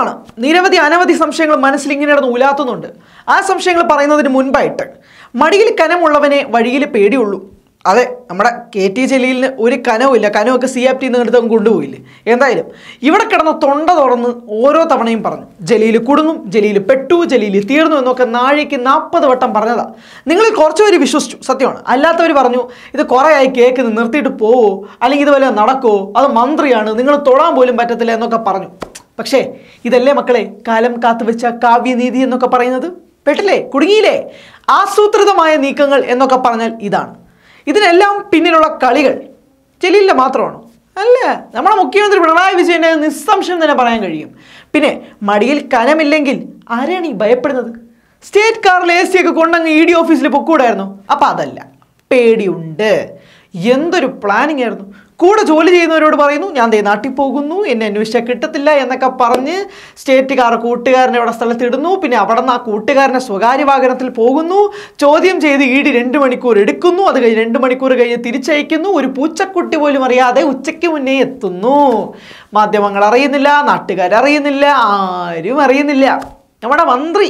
സത്യമാണ് നിരവധി അനവധി സംശയങ്ങൾ മനസ്സിൽ ഇങ്ങനെ കിടന്ന് ഉലാത്തുന്നുണ്ട് ആ സംശയങ്ങൾ പറയുന്നതിന് മുൻപായിട്ട് മടിയിൽ കനമുള്ളവനെ വഴിയിൽ പേടിയുള്ളൂ അതെ നമ്മുടെ കെ ടി ജലീലിന് ഒരു കനവുമില്ല കനവൊക്കെ സി ആപ്റ്റി നിന്ന് എടുത്ത് അങ്ങ് കൊണ്ടുപോയില്ലേ എന്തായാലും ഇവിടെ കിടന്ന് തൊണ്ട തുറന്ന് ഓരോ തവണയും പറഞ്ഞു ജലീൽ കുടുങ്ങും ജലീൽ പെട്ടു ജലീൽ തീർന്നു എന്നൊക്കെ നാഴിക്ക് നാൽപ്പത് വട്ടം പറഞ്ഞതാ നിങ്ങൾ കുറച്ച് പേര് വിശ്വസിച്ചു സത്യമാണ് അല്ലാത്തവർ പറഞ്ഞു ഇത് കുറേ ആയി കേൾക്കുന്നത് നിർത്തിയിട്ട് പോവോ അല്ലെങ്കിൽ ഇത് വല്ല നടക്കുമോ അത് മന്ത്രിയാണ് നിങ്ങൾ തൊടാൻ പോലും പറ്റത്തില്ല എന്നൊക്കെ പറഞ്ഞു പക്ഷേ ഇതല്ലേ മക്കളെ കാലം കാത്തു വെച്ച കാവ്യനീതി എന്നൊക്കെ പറയുന്നത് പെട്ടില്ലേ കുടുങ്ങിയില്ലേ ആസൂത്രിതമായ നീക്കങ്ങൾ എന്നൊക്കെ പറഞ്ഞാൽ ഇതാണ് ഇതിനെല്ലാം പിന്നിലുള്ള കളികൾ ജലീലിൻ്റെ മാത്രമാണോ അല്ല നമ്മുടെ മുഖ്യമന്ത്രി പിണറായി വിജയനെ നിസ്സംശയം തന്നെ പറയാൻ കഴിയും പിന്നെ മടിയിൽ കനമില്ലെങ്കിൽ ആരെയാണ് ഈ ഭയപ്പെടുന്നത് സ്റ്റേറ്റ് കാറിൽ എ സി ഒക്കെ കൊണ്ടങ്ങ് ഇ ഡി ഓഫീസിൽ പൊക്കൂടായിരുന്നു അപ്പം അതല്ല പേടിയുണ്ട് എന്തൊരു പ്ലാനിങ് ആയിരുന്നു കൂടെ ജോലി ചെയ്യുന്നവരോട് പറയുന്നു ഞാൻ ദേ നാട്ടിൽ പോകുന്നു എന്നെ അന്വേഷിച്ചാൽ കിട്ടത്തില്ല എന്നൊക്കെ പറഞ്ഞ് സ്റ്റേറ്റ് കാർ കൂട്ടുകാരനെ അവിടെ സ്ഥലത്തിടുന്നു പിന്നെ അവിടെ നിന്ന് ആ കൂട്ടുകാരനെ സ്വകാര്യ വാഹനത്തിൽ പോകുന്നു ചോദ്യം ചെയ്ത് ഈടി രണ്ട് മണിക്കൂർ എടുക്കുന്നു അത് കഴിഞ്ഞ് രണ്ട് മണിക്കൂർ കഴിഞ്ഞ് തിരിച്ചയക്കുന്നു ഒരു പൂച്ചക്കുട്ടി പോലും അറിയാതെ ഉച്ചയ്ക്ക് മുന്നേ എത്തുന്നു മാധ്യമങ്ങൾ അറിയുന്നില്ല നാട്ടുകാർ അറിയുന്നില്ല ആരും അറിയുന്നില്ല നമ്മുടെ മന്ത്രി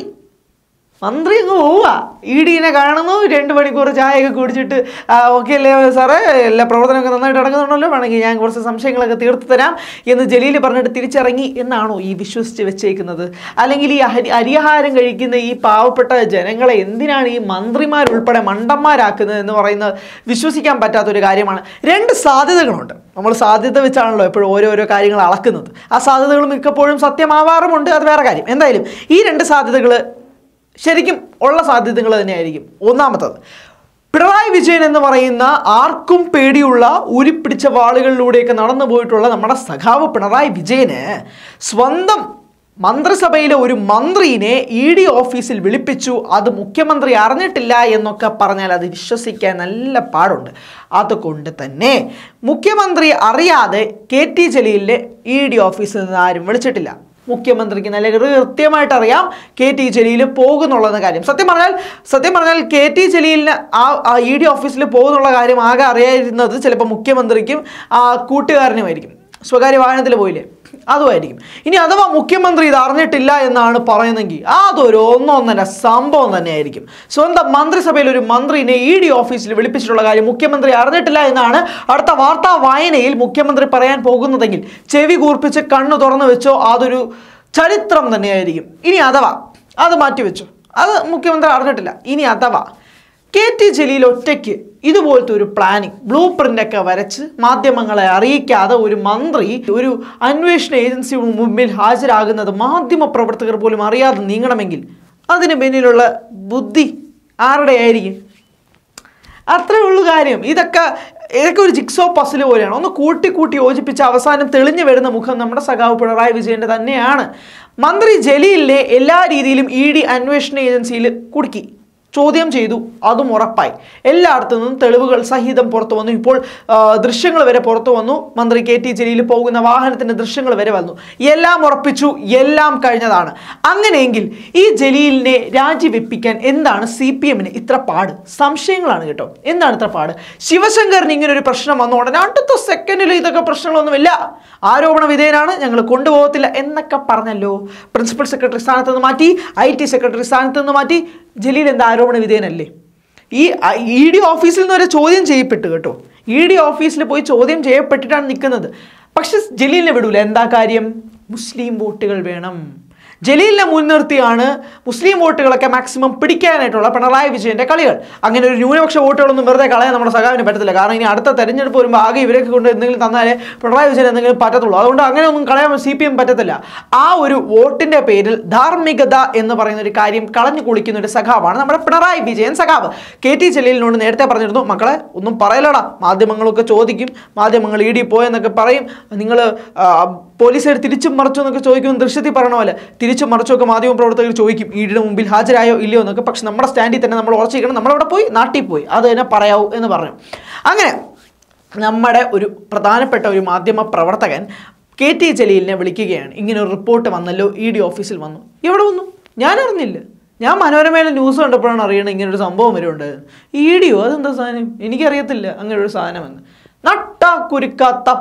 മന്ത്രി അങ്ങ് പോവുക ഇ ഡിനെ കാണുന്നു രണ്ട് മണിക്കൂർ ചായയൊക്കെ കുടിച്ചിട്ട് ഓക്കെ അല്ലേ സാറേ എല്ലാ പ്രവർത്തനമൊക്കെ നന്നായിട്ട് നടക്കുന്നുണ്ടല്ലോ വേണമെങ്കിൽ ഞാൻ കുറച്ച് സംശയങ്ങളൊക്കെ തീർത്തു തരാം എന്ന് ജലീൽ പറഞ്ഞിട്ട് തിരിച്ചിറങ്ങി എന്നാണോ ഈ വിശ്വസിച്ച് വെച്ചേക്കുന്നത് അല്ലെങ്കിൽ ഈ അരി അരിയാഹാരം കഴിക്കുന്ന ഈ പാവപ്പെട്ട ജനങ്ങളെ എന്തിനാണ് ഈ മന്ത്രിമാരുൾപ്പെടെ മണ്ടന്മാരാക്കുന്നത് എന്ന് പറയുന്നത് വിശ്വസിക്കാൻ പറ്റാത്തൊരു കാര്യമാണ് രണ്ട് സാധ്യതകളുണ്ട് നമ്മൾ സാധ്യത വെച്ചാണല്ലോ എപ്പോഴും ഓരോരോ കാര്യങ്ങൾ അളക്കുന്നത് ആ സാധ്യതകൾ മിക്കപ്പോഴും സത്യമാവാറുമുണ്ട് അത് വേറെ കാര്യം എന്തായാലും ഈ രണ്ട് സാധ്യതകൾ ശരിക്കും ഉള്ള സാധ്യതകൾ തന്നെയായിരിക്കും ഒന്നാമത്തത് പിണറായി വിജയൻ എന്ന് പറയുന്ന ആർക്കും പേടിയുള്ള ഉരുപ്പിടിച്ച വാളുകളിലൂടെയൊക്കെ നടന്നു പോയിട്ടുള്ള നമ്മുടെ സഖാവ് പിണറായി വിജയന് സ്വന്തം മന്ത്രിസഭയിലെ ഒരു മന്ത്രിനെ ഇ ഡി ഓഫീസിൽ വിളിപ്പിച്ചു അത് മുഖ്യമന്ത്രി അറിഞ്ഞിട്ടില്ല എന്നൊക്കെ പറഞ്ഞാൽ അത് വിശ്വസിക്കാൻ നല്ല പാടുണ്ട് അതുകൊണ്ട് തന്നെ മുഖ്യമന്ത്രി അറിയാതെ കെ ടി ജലീലിനെ ഇ ഡി ഓഫീസിൽ നിന്ന് ആരും വിളിച്ചിട്ടില്ല മുഖ്യമന്ത്രിക്ക് നല്ല കൃത്യമായിട്ട് അറിയാം കെ ടി ജലീൽ പോകുന്നുള്ളത് കാര്യം സത്യം പറഞ്ഞാൽ സത്യം പറഞ്ഞാൽ കെ ടി ജലീലിന് ആ ഇ ഡി ഓഫീസിൽ പോകുന്നുള്ള കാര്യം ആകെ അറിയാതിരുന്നത് ചിലപ്പോൾ മുഖ്യമന്ത്രിക്കും ആ കൂട്ടുകാരനുമായിരിക്കും സ്വകാര്യ വാഹനത്തിൽ പോയില്ലേ അതുമായിരിക്കും ഇനി അഥവാ മുഖ്യമന്ത്രി ഇത് അറിഞ്ഞിട്ടില്ല എന്നാണ് പറയുന്നെങ്കിൽ അതൊരു ഒന്നൊന്നര സംഭവം തന്നെയായിരിക്കും സ്വന്തം മന്ത്രിസഭയിൽ ഒരു മന്ത്രിനെ ഇ ഡി ഓഫീസിൽ വിളിപ്പിച്ചിട്ടുള്ള കാര്യം മുഖ്യമന്ത്രി അറിഞ്ഞിട്ടില്ല എന്നാണ് അടുത്ത വാർത്താ വായനയിൽ മുഖ്യമന്ത്രി പറയാൻ പോകുന്നതെങ്കിൽ ചെവി കൂർപ്പിച്ച് കണ്ണു തുറന്നു വെച്ചോ അതൊരു ചരിത്രം തന്നെയായിരിക്കും ഇനി അഥവാ അത് മാറ്റിവെച്ചോ അത് മുഖ്യമന്ത്രി അറിഞ്ഞിട്ടില്ല ഇനി അഥവാ കെ ടി ജലീൽ ഒറ്റയ്ക്ക് ഇതുപോലത്തെ ഒരു പ്ലാനിങ് ബ്ലൂ പ്രിൻ്റൊക്കെ വരച്ച് മാധ്യമങ്ങളെ അറിയിക്കാതെ ഒരു മന്ത്രി ഒരു അന്വേഷണ ഏജൻസി മുമ്പിൽ ഹാജരാകുന്നത് മാധ്യമ പ്രവർത്തകർ പോലും അറിയാതെ നീങ്ങണമെങ്കിൽ അതിന് പിന്നിലുള്ള ബുദ്ധി ആരുടെ ആയിരിക്കും അത്രേ ഉള്ളൂ കാര്യം ഇതൊക്കെ ഇതൊക്കെ ഒരു ജിക്സോ പസിൽ പോലെയാണ് ഒന്ന് കൂട്ടി കൂട്ടി യോജിപ്പിച്ച് അവസാനം തെളിഞ്ഞു വരുന്ന മുഖം നമ്മുടെ സഖാവ് പിണറായി വിജയൻ്റെ തന്നെയാണ് മന്ത്രി ജലീലിനെ എല്ലാ രീതിയിലും ഇ ഡി അന്വേഷണ ഏജൻസിയിൽ കുടുക്കി ചോദ്യം ചെയ്തു അതും ഉറപ്പായി എല്ലായിടത്തു നിന്നും തെളിവുകൾ സഹിതം പുറത്തു വന്നു ഇപ്പോൾ ആ, ദൃശ്യങ്ങൾ വരെ പുറത്തു വന്നു മന്ത്രി കെ ടി ജലീൽ പോകുന്ന വാഹനത്തിന്റെ ദൃശ്യങ്ങൾ വരെ വന്നു എല്ലാം ഉറപ്പിച്ചു എല്ലാം കഴിഞ്ഞതാണ് അങ്ങനെയെങ്കിൽ ഈ ജലീലിനെ രാജിവെപ്പിക്കാൻ എന്താണ് സി പി എമ്മിന് ഇത്ര പാട് സംശയങ്ങളാണ് കേട്ടോ എന്താണ് ഇത്ര പാട് ശിവശങ്കറിന് ഇങ്ങനെ ഒരു പ്രശ്നം വന്ന ഉടനെ അടുത്ത സെക്കൻഡിൽ ഇതൊക്കെ പ്രശ്നങ്ങളൊന്നുമില്ല ആരോപണ വിധേയനാണ് ഞങ്ങൾ കൊണ്ടുപോകത്തില്ല എന്നൊക്കെ പറഞ്ഞല്ലോ പ്രിൻസിപ്പൽ സെക്രട്ടറി സ്ഥാനത്ത് നിന്ന് മാറ്റി ഐ ടി സെക്രട്ടറി സ്ഥാനത്ത് നിന്ന് മാറ്റി ജലീൽ എന്താ ആരോപണ വിധേയനല്ലേ ഈ ഇ ഡി ഓഫീസിൽ നിന്ന് വരെ ചോദ്യം ചെയ്യപ്പെട്ടു കേട്ടോ ഇ ഡി ഓഫീസിൽ പോയി ചോദ്യം ചെയ്യപ്പെട്ടിട്ടാണ് നിൽക്കുന്നത് പക്ഷെ ജലീലിനെ വിടൂല എന്താ കാര്യം മുസ്ലിം വോട്ടുകൾ വേണം ജലീലിനെ മുൻനിർത്തിയാണ് മുസ്ലിം വോട്ടുകളൊക്കെ മാക്സിമം പിടിക്കാനായിട്ടുള്ള പിണറായി വിജയന്റെ കളികൾ അങ്ങനെ ഒരു ന്യൂനപക്ഷ വോട്ടുകളൊന്നും വെറുതെ കളയാൻ നമ്മുടെ സഖാവിന് പറ്റത്തില്ല കാരണം ഇനി അടുത്ത തെരഞ്ഞെടുപ്പ് വരുമ്പോൾ ആകെ ഇവരൊക്കെ കൊണ്ട് എന്തെങ്കിലും തന്നാലേ പിണറായി വിജയൻ എന്തെങ്കിലും പറ്റത്തുള്ളൂ അതുകൊണ്ട് അങ്ങനെ ഒന്നും കളയാൻ സി പി എം പറ്റത്തില്ല ആ ഒരു വോട്ടിന്റെ പേരിൽ ധാർമ്മികത എന്ന് പറയുന്ന ഒരു കാര്യം കളഞ്ഞു കുളിക്കുന്ന ഒരു സഖാവാണ് നമ്മുടെ പിണറായി വിജയൻ സഖാവ് കെ ടി ജലീലിനോട് നേരത്തെ പറഞ്ഞിരുന്നു മക്കളെ ഒന്നും പറയലടാ മാധ്യമങ്ങളൊക്കെ ചോദിക്കും മാധ്യമങ്ങൾ ഇ ഡി പോയെന്നൊക്കെ പറയും നിങ്ങൾ പോലീസുകാർ തിരിച്ചും മറിച്ചു എന്നൊക്കെ ചോദിക്കും ദൃശ്യത്തിൽ പറയണ പോലെ തിരിച്ചും മറിച്ചൊക്കെ മാധ്യമ പ്രവർത്തകർ ചോദിക്കും ഈടിയുടെ മുമ്പിൽ ഹാജരായോ ഇല്ലയോ എന്നൊക്കെ പക്ഷെ നമ്മുടെ സ്റ്റാൻഡിൽ തന്നെ നമ്മൾ ഉറച്ചിരിക്കണം നമ്മളവിടെ പോയി നാട്ടിൽ പോയി അത് തന്നെ പറയാവൂ എന്ന് പറഞ്ഞു അങ്ങനെ നമ്മുടെ ഒരു പ്രധാനപ്പെട്ട ഒരു മാധ്യമ പ്രവർത്തകൻ കെ ടി ജലീലിനെ വിളിക്കുകയാണ് ഇങ്ങനെ ഒരു റിപ്പോർട്ട് വന്നല്ലോ ഇ ഡി ഓഫീസിൽ വന്നു എവിടെ വന്നു ഞാൻ അറിഞ്ഞില്ല ഞാൻ മനോരമയിലെ ന്യൂസ് കണ്ടപ്പോഴാണ് അറിയണത് ഇങ്ങനെ ഒരു സംഭവം വരുന്നുണ്ട് ഇ ഡിയോ അതെന്താ സാധനം എനിക്കറിയത്തില്ല അങ്ങനെ ഒരു സാധനമെന്ന് നട്ട കുരുക്കാത്ത പച്ച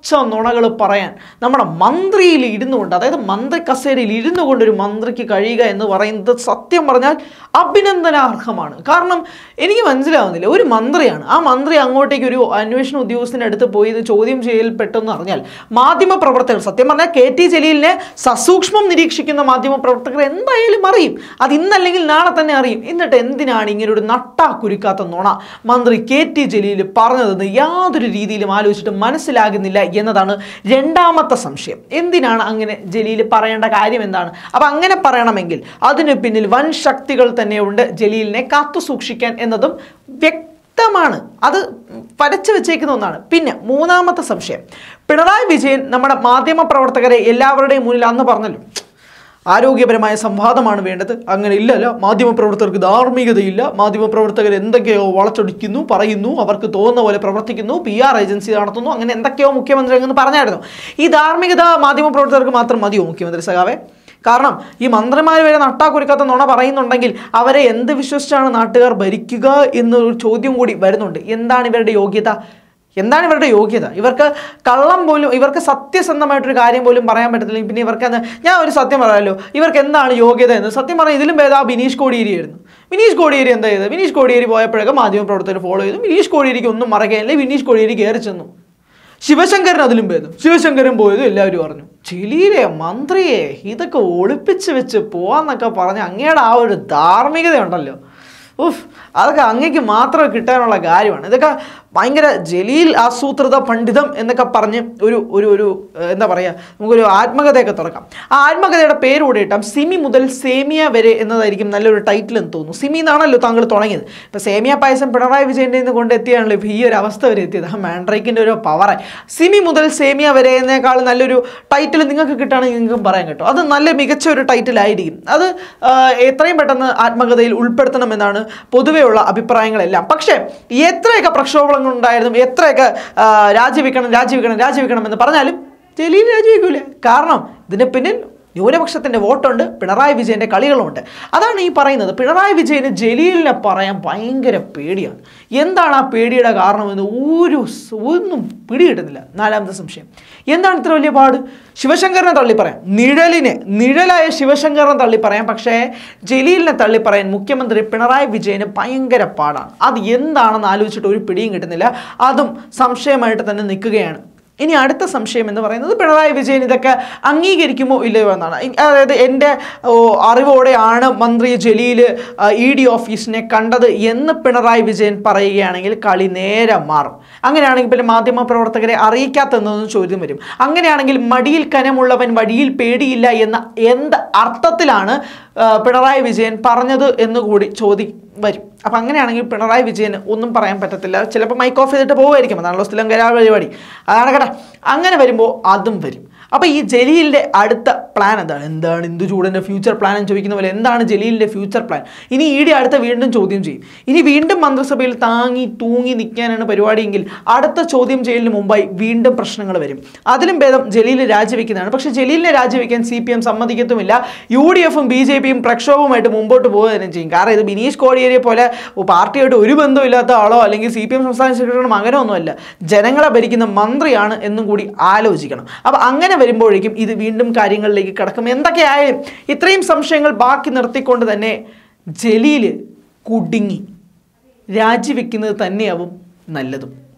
പച്ച നുണകൾ പറയാൻ നമ്മുടെ മന്ത്രിയിൽ ഇരുന്നു കൊണ്ട് അതായത് മന്ത്രി കസേരയിൽ ഇരുന്നു കൊണ്ട് ഒരു മന്ത്രിക്ക് കഴിയുക എന്ന് പറയുന്നത് സത്യം പറഞ്ഞാൽ അഭിനന്ദനാർഹമാണ് കാരണം എനിക്ക് മനസ്സിലാവുന്നില്ല ഒരു മന്ത്രിയാണ് ആ മന്ത്രി അങ്ങോട്ടേക്ക് ഒരു അന്വേഷണ ഉദ്യോഗസ്ഥൻ്റെ അടുത്ത് പോയി ഇത് ചോദ്യം ചെയ്യൽപ്പെട്ടെന്ന് അറിഞ്ഞാൽ മാധ്യമ പ്രവർത്തകർ സത്യം പറഞ്ഞാൽ കെ ടി ജലീലിനെ സസൂക്ഷ്മം നിരീക്ഷിക്കുന്ന മാധ്യമ പ്രവർത്തകർ എന്തായാലും അറിയും അത് ഇന്നല്ലെങ്കിൽ നാളെ തന്നെ അറിയും എന്നിട്ട് എന്തിനാണ് ഇങ്ങനെ ഒരു നട്ടാ കുരുക്കാത്ത നുണ മന്ത്രി കെ ടി ജലീൽ പറഞ്ഞതെന്ന് യാതൊരു രീതിയിലും ആലോചിച്ചിട്ട് മനസ്സിലാകുന്നില്ല എന്നതാണ് രണ്ടാമത്തെ സംശയം എന്തിനാണ് അങ്ങനെ ജലീൽ പറയേണ്ട കാര്യം എന്താണ് അപ്പം അങ്ങനെ പറയണമെങ്കിൽ അതിന് പിന്നിൽ വൻ ശക്തികൾ തന്നെയുണ്ട് ജലീലിനെ കാത്തു സൂക്ഷിക്കാൻ എന്നതും വ്യക്തമാണ് അത് പരച്ചു വെച്ചേക്കുന്ന ഒന്നാണ് പിന്നെ മൂന്നാമത്തെ സംശയം പിണറായി വിജയൻ നമ്മുടെ മാധ്യമ പ്രവർത്തകരെ എല്ലാവരുടെയും മുന്നിൽ അന്ന് പറഞ്ഞല്ലോ ആരോഗ്യപരമായ സംവാദമാണ് വേണ്ടത് അങ്ങനെ ഇല്ലല്ല മാധ്യമപ്രവർത്തകർക്ക് ധാർമ്മികതയില്ല മാധ്യമപ്രവർത്തകർ എന്തൊക്കെയോ വളച്ചൊടിക്കുന്നു പറയുന്നു അവർക്ക് തോന്നുന്ന പോലെ പ്രവർത്തിക്കുന്നു പി ആർ ഏജൻസി നടത്തുന്നു അങ്ങനെ എന്തൊക്കെയോ മുഖ്യമന്ത്രി അങ്ങനെ പറഞ്ഞായിരുന്നു ഈ ധാർമ്മികത മാധ്യമപ്രവർത്തകർക്ക് മാത്രം മതിയോ മുഖ്യമന്ത്രി സഖാവേ കാരണം ഈ മന്ത്രിമാർ വരെ നട്ടാക്കുരുക്കാത്ത നുണ പറയുന്നുണ്ടെങ്കിൽ അവരെ എന്ത് വിശ്വസിച്ചാണ് നാട്ടുകാർ ഭരിക്കുക എന്നൊരു ചോദ്യം കൂടി വരുന്നുണ്ട് എന്താണ് ഇവരുടെ യോഗ്യത എന്താണ് ഇവരുടെ യോഗ്യത ഇവർക്ക് കള്ളം പോലും ഇവർക്ക് സത്യസന്ധമായിട്ടൊരു കാര്യം പോലും പറയാൻ പറ്റത്തില്ലെങ്കിൽ പിന്നെ ഇവർക്ക് അത് ഞാൻ ഒരു സത്യം പറയാമല്ലോ ഇവർക്ക് എന്താണ് യോഗ്യത എന്ന് സത്യം പറഞ്ഞാൽ ഇതിലും ഭേദം ആ ബിനീഷ് കോടിയേരി ആയിരുന്നു ബിനീഷ് കോടിയേരി എന്താ ചെയ്തത് ബിനീഷ് കോടിയേരി പോയപ്പോഴൊക്കെ മാധ്യമപ്രവർത്തകർ ഫോളോ ചെയ്തു ബിനീഷ് കോടിയേരിക്ക് ഒന്നും മറക്കാനില്ല ബിനീഷ് കോടിയേരി കയറി ചെന്നു ശിവശങ്കരൻ അതിലും ഭേദം ശിവശങ്കരൻ പോയതും എല്ലാവരും അറിഞ്ഞു ചിലീരെ മന്ത്രിയെ ഇതൊക്കെ ഒളിപ്പിച്ച് വെച്ച് പോവാന്നൊക്കെ പറഞ്ഞ് അങ്ങയുടെ ആ ഒരു ധാർമ്മികത ഉണ്ടല്ലോ ഉഫ് അതൊക്കെ അങ്ങേക്ക് മാത്രം കിട്ടാനുള്ള കാര്യമാണ് ഇതൊക്കെ ഭയങ്കര ജലീൽ ആസൂത്രിത പണ്ഡിതം എന്നൊക്കെ പറഞ്ഞ് ഒരു ഒരു ഒരു ഏഹ്, എന്താ പറയുക നമുക്കൊരു ആത്മകഥയൊക്കെ തുറക്കാം ആ ആത്മകഥയുടെ പേര് കൂടെ ഇട്ടാം സിമി മുതൽ സേമിയ വരെ എന്നതായിരിക്കും നല്ലൊരു ടൈറ്റിൽ എന്ന് തോന്നുന്നു സിമി എന്നാണല്ലോ താങ്കൾ തുടങ്ങിയത് ഇപ്പോൾ സേമിയ പായസം പിണറായി വിജയൻ്റെ നിന്ന് കൊണ്ടെത്തിയാണല്ലോ ഇപ്പോൾ ഈ ഒരു അവസ്ഥ വരെ എത്തിയത് ആ മാൻഡ്രൈക്കിൻ്റെ ഒരു പവറെ സിമി മുതൽ സേമിയ വരെ എന്നേക്കാൾ നല്ലൊരു ടൈറ്റിൽ നിങ്ങൾക്ക് കിട്ടുകയാണെങ്കിൽ നിങ്ങൾക്ക് പറയാൻ കേട്ടോ അത് നല്ല മികച്ച ഒരു ടൈറ്റിലായിരിക്കും അത് ആ, എത്രയും പെട്ടെന്ന് ആത്മകഥയിൽ ഉൾപ്പെടുത്തണമെന്നാണ് പൊതുവെയുള്ള അഭിപ്രായങ്ങളെല്ലാം പക്ഷേ എത്രയൊക്കെ പ്രക്ഷോഭങ്ങൾ ഉണ്ടായിരുന്നു എത്രയൊക്കെ ആ, രാജിവെക്കണം രാജിവെക്കണം രാജിവെക്കണം എന്ന് പറഞ്ഞാലും ജലീൽ രാജിവെക്കൂല കാരണം ഇതിന് പിന്നിൽ ന്യൂനപക്ഷത്തിൻ്റെ വോട്ടുണ്ട് പിണറായി വിജയൻ്റെ കളികളുമുണ്ട് അതാണ് ഈ പറയുന്നത് പിണറായി വിജയന് ജലീലിനെ പറയാൻ ഭയങ്കര പേടിയാണ് എന്താണ് ആ പേടിയുടെ കാരണമെന്ന് ഒരു സ് ഒന്നും പിടികിട്ടുന്നില്ല നാലാമത്തെ സംശയം എന്താണ് ഇത്ര വലിയ പാട് ശിവശങ്കരനെ തള്ളി പറയാം നിഴലിനെ നിഴലായ ശിവശങ്കരനെ തള്ളി പറയാം പക്ഷേ ജലീലിനെ തള്ളി പറയാൻ മുഖ്യമന്ത്രി പിണറായി വിജയന് ഭയങ്കര പാടാണ് അത് എന്താണെന്ന് ആലോചിച്ചിട്ട് ഒരു പിടിയും കിട്ടുന്നില്ല അതും സംശയമായിട്ട് തന്നെ നിൽക്കുകയാണ് ഇനി അടുത്ത സംശയം എന്ന് പറയുന്നത് പിണറായി വിജയൻ ഇതൊക്കെ അംഗീകരിക്കുമോ ഇല്ലയോ എന്നാണ് ഇ- അതായത് എൻ്റെ ഓ, അറിവോടെയാണ് മന്ത്രി ജലീൽ ഇ ഡി ഓഫീസിനെ കണ്ടത് എന്ന് പിണറായി വിജയൻ പറയുകയാണെങ്കിൽ കളി നേരെ മാറും അങ്ങനെയാണെങ്കിൽ പിന്നെ മാധ്യമ പ്രവർത്തകരെ അറിയിക്കാത്തെന്നൊന്നും ചോദ്യം വരും അങ്ങനെയാണെങ്കിൽ മടിയിൽ കനമുള്ളവൻ വഴിയിൽ പേടിയില്ല എന്ന എന്ത് അർത്ഥത്തിലാണ് ആ, പിണറായി വിജയൻ പറഞ്ഞത് എന്ന് കൂടി ചോദി വരും അപ്പം അങ്ങനെയാണെങ്കിൽ പിണറായി വിജയന് ഒന്നും പറയാൻ പറ്റത്തില്ല ചിലപ്പോൾ മൈക്ക് ഓഫ് ചെയ്തിട്ട് പോകുമായിരിക്കും അതാണല്ലോ സ്ഥിരം പരിപാടി അതാണ് കേട്ടോ അങ്ങനെ വരുമ്പോൾ അതും വരും അപ്പോൾ ഈ ജലീലിൻ്റെ അടുത്ത പ്ലാൻ എന്താണ് എന്താണ് ഇന്ദു ചൂടൻ്റെ ഫ്യൂച്ചർ പ്ലാൻ എന്ന് ചോദിക്കുന്ന പോലെ എന്താണ് ജലീലിൻ്റെ ഫ്യൂച്ചർ പ്ലാൻ ഇനി ഈടി അടുത്ത വീണ്ടും ചോദ്യം ചെയ്യും ഇനി വീണ്ടും മന്ത്രിസഭയിൽ താങ്ങി തൂങ്ങി നിൽക്കാനാണ് പരിപാടിയെങ്കിൽ അടുത്ത ചോദ്യം ചെയ്യലിന് മുമ്പായി വീണ്ടും പ്രശ്നങ്ങൾ വരും അതിലും ഭേദം ജലീൽ രാജിവെക്കുന്നതാണ് പക്ഷേ ജലീലിനെ രാജിവെക്കാൻ സി പി എം സമ്മതിക്കത്തുമില്ല യു ഡി എഫും ബി ജെ പിയും പ്രക്ഷോഭവുമായിട്ട് മുമ്പോട്ട് പോവുക തന്നെ ചെയ്യും കാരണം ഇത് ബിനീഷ് കോടിയേരിയെ പോലെ പാർട്ടിയായിട്ട് ഒരു ബന്ധമില്ലാത്ത ആളോ അല്ലെങ്കിൽ സി പി എം സംസ്ഥാന സെക്രട്ടറിയുടെ മകനോ ഒന്നുമല്ല ജനങ്ങളെ ഭരിക്കുന്ന മന്ത്രിയാണ് എന്നും കൂടി ആലോചിക്കണം അപ്പോൾ അങ്ങനെ വരുമ്പോഴേക്കും ഇത് വീണ്ടും കാര്യങ്ങളിലേക്ക് കിടക്കും എന്തൊക്കെയായാലും ഇത്രയും സംശയങ്ങൾ ബാക്കി നിർത്തിക്കൊണ്ട് തന്നെ ജലീല് കുടുങ്ങി രാജിവെക്കുന്നത് തന്നെയാവും നല്ലതും